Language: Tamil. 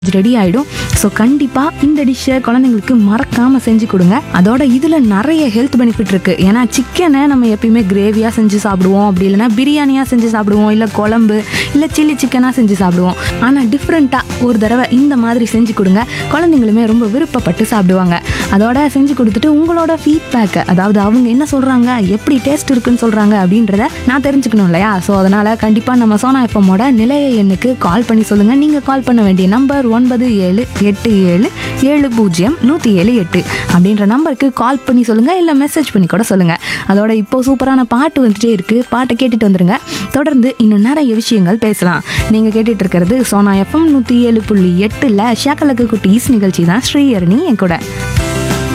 ரெடி ஆகிடும் ஸோ கண்டிப்பாக இந்த டிஷ்ஷை குழந்தைங்களுக்கு மறக்காமல் செஞ்சு கொடுங்க அதோட இதில் நிறைய ஹெல்த் பெனிஃபிட் இருக்குது ஏன்னா சிக்கனை நம்ம எப்பயுமே கிரேவியாக செஞ்சு சாப்பிடுவோம் அப்படி இல்லைன்னா பிரியாணியாக செஞ்சு சாப்பிடுவோம் இல்லை குழம்பு இல்லை சில்லி சிக்கனாக செஞ்சு சாப்பிடுவோம் ஆனால் டிஃப்ரெண்ட்டாக ஒரு தடவை இந்த மாதிரி செஞ்சு கொடுங்க குழந்தைங்களுமே ரொம்ப விருப்பப்பட்டு சாப்பிடுவாங்க அதோட செஞ்சு கொடுத்துட்டு உங்களோட ஃபீட்பேக்கை அதாவது அவங்க என்ன சொல்கிறாங்க எப்படி டேஸ்ட் இருக்குன்னு சொல்கிறாங்க அப்படின்றத நான் தெரிஞ்சுக்கணும் இல்லையா ஸோ அதனால் கண்டிப்பாக நம்ம சோனா எஃப்எம்மோட நிலைய எண்ணுக்கு கால் பண்ணி சொல்லுங்கள் நீங்கள் கால் பண்ண வேண்டிய நம்பர் ஒன்பது ஏழு எட்டு ஏழு ஏழு பூஜ்ஜியம் நூற்றி ஏழு எட்டு அப்படின்ற நம்பருக்கு கால் பண்ணி சொல்லுங்கள் இல்லை மெசேஜ் பண்ணி கூட சொல்லுங்கள் அதோட இப்போ சூப்பரான பாட்டு வந்துட்டே இருக்குது பாட்டை கேட்டுட்டு வந்துருங்க தொடர்ந்து இன்னும் நிறைய விஷயங்கள் பேசலாம் நீங்கள் கேட்டுட்டு இருக்கிறது சோனா எஃப்எம் நூற்றி ஏழு புள்ளி எட்டில் ஷேக்கலக்கு குட்டீஸ் நிகழ்ச்சி தான் ஸ்ரீஹரணி என் கூட